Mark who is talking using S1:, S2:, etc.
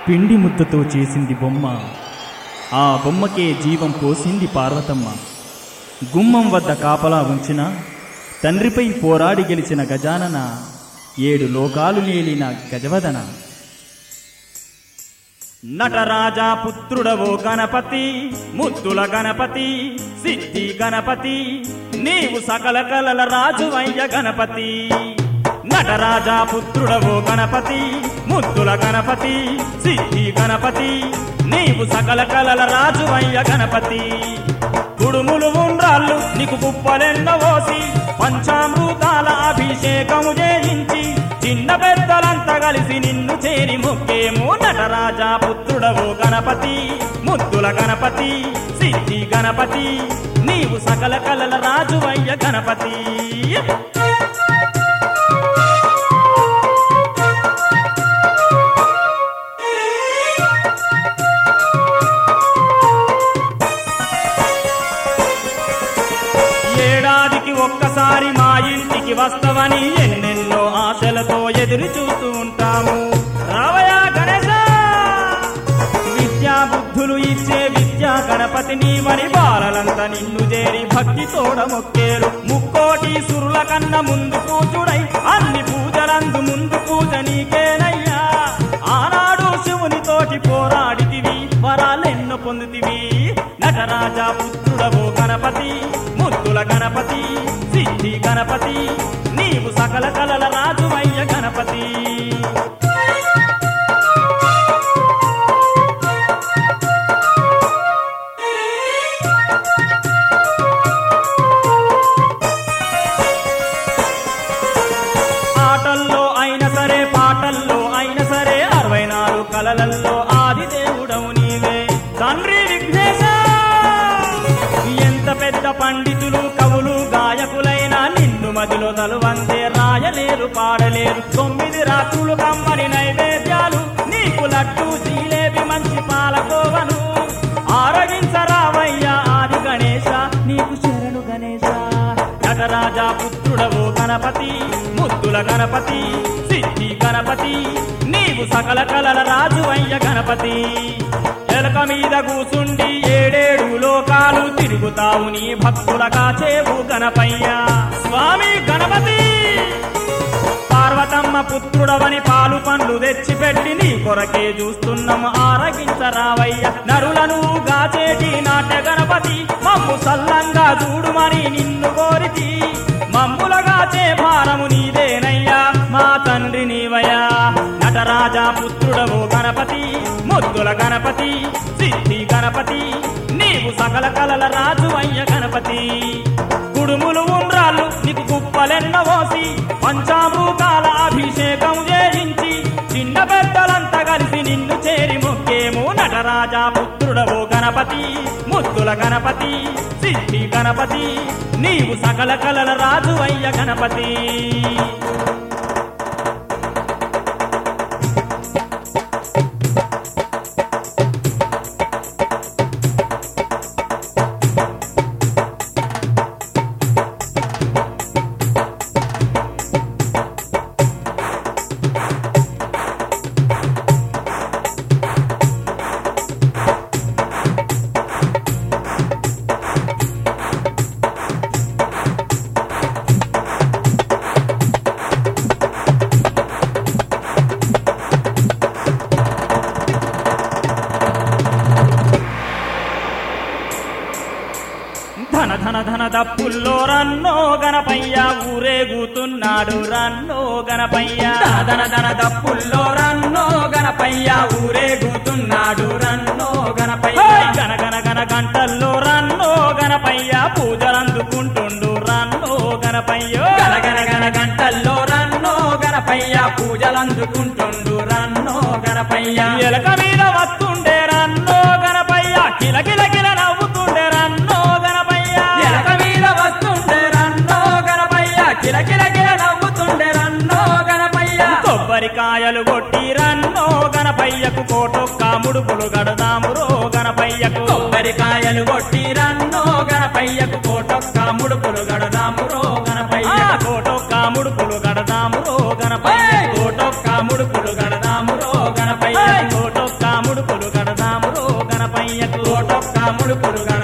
S1: పిండి ముద్దతో చేసింది బొమ్మ ఆ బొమ్మకే జీవం పోసింది పార్వతమ్మ గుమ్మం వద్ద కాపలా ఉంచిన తండ్రిపై పోరాడి గెలిచిన గజానన ఏడు లోకాలు నేలిన గజవదన నటరాజా పుత్రుడవో గణపతి ముద్దుల గణపతి సిద్ధి గణపతి నీవు సకల కలల రాజువయ్య గణపతి నటరాజా పుత్రుడవో గణపతి ముద్దుల గణపతి సిద్ధి గణపతి నీవు సకల కలల రాజువయ్య గణపతి కుడుములు ఉండ్రాళ్ళు నీకు కుప్పలెన్నవోసి పంచామృతాల అభిషేకము చేయించి చిన్న పెద్దలంతా కలిసి నిన్ను చేరి మొక్కేమో నటరాజా పుత్రుడవు గణపతి ముద్దుల గణపతి సిద్ధి గణపతి నీవు సకల కలల రాజువయ్య గణపతి ఏడాదికి ఒక్కసారి మా ఇంటికి వస్తావని ఎన్నెన్నో ఆశలతో ఎదురు చూస్తూ ఉంటాము రావయా గణేశ విద్యా బుద్ధులు ఇచ్చే విద్యా గణపతి నీవని బాలలంతా నిన్ను చేరి భక్తి తోడ మొక్కేరు ముక్కోటి సురుల కన్న ముందు పూజుడై అన్ని పూజలందు ముందు పూజ నీకేనయ్యా ఆనాడు శివునితోటి పోరాడితివి వరాలెన్నో పొందుతివి నటరాజా పుత్రుడవు గణపతి ముద్దుల గణపతి సిద్ధి గణపతి నీవు సకల కలల రాజువయ్య గణపతి ఆటల్లో అయినా సరే పాటల్లో అయినా సరే అరవై నాలుగు కలలల్లో ఆది దేవుడవు నీవే తండ్రి విఘ్నేశ ఎంత పెద్ద పండితులు కవులు గాయకులైనా నిన్ను మదిలో తలువందే రాయలేరు పాడలేరు తొమ్మిది రాత్రులు కమ్మని నైవేద్యాలు నీకు లడ్డు జీలేబి మంచి పాలకోవను ఆరగించరావయ్యా ఆది గణేశ నీకు శరణు గణేశ నటరాజా పుత్రుడవు గణపతి ముద్దుల గణపతి సిద్ధి గణపతి నీవు సకల కలల రాజువయ్య గణపతి ఎలక మీద కూసుండి ఏడేడు లోకాలు తిరుగుతావు నీ భక్తుల కాచేవు గణపయ్య స్వామి గణపతి పార్వతమ్మ పుత్రుడవని పాలు పండ్లు తెచ్చిపెట్టి నీ కొరకే చూస్తున్నాము ఆరగించరావయ్య నరులను గాచేటి నాట్య గణపతి మమ్ము సల్లంగా చూడుమని నిన్ను కోరితి మమ్ములగాచే భారము నీదేనయ్యా మా తండ్రి నీవయా నటరాజా పుత్రుడవు గణపతి ముద్దుల గణపతి సిద్ధి గణపతి నీవు సకల కలల రాజు అయ్య గణపతి కుడుములు ఉండ్రాళ్ళు నీకు కుప్పలెన్నవోసి పంచామృతాల అభిషేకం చేయించి చిన్న పెద్దలంతా కలిసి నిన్ను చేరి మొక్కేమో నటరాజా పుత్రుడవు గణపతి ముద్దుల గణపతి సిద్ధి గణపతి నీవు సకల కలల రాజు అయ్య గణపతి ధన ధన ధన దప్పుల్లో రన్నో గణపయ్య ఊరేగుతున్నాడు రన్నో గణపయ్య
S2: ధన ధన దప్పుల్లో రన్నో గణపయ్య ఊరేగుతున్నాడు రన్నో గణపయ్య
S1: హేయ్! గన గన గన గంటల్లో రన్నో గణపయ్య పూజలందుకుంటుండు రన్నో గణపయ్య
S2: గనగన గన గంటల్లో రన్నో గణపయ్య పూజలందుకుంటుండు రన్నో గణపయ్య
S1: ఎలక మీద వస్తుండే రన్నో గణపయ్య కిల కిల కిల నవ్వుతుండే రన్నో గణపయ్య
S2: ఎలక మీద వస్తుండే రన్నో గణపయ్య కిల కిల కిల నవ్వుతుండే రన్నో గణపయ్య
S1: కొబ్బరికాయలు కొట్టి రన్నో గణపయ్యకు కోటొక్క ముడుపులు గడదాము రో గణపయ్యకు
S2: కొబ్బరికాయలు కొట్టి రన్నో గణపయ్యకు కోటొక్క ముడుపులు గడదాము రో గణపయ్య
S1: ఆ కోటొక్క ముడుపులు గడదాము రో గణపయ్య
S2: కోటొక్క ముడుపులు గడదాము రో గణపయ్య
S1: కోటొక్క
S2: కోటొక్క ముడుపులు గణ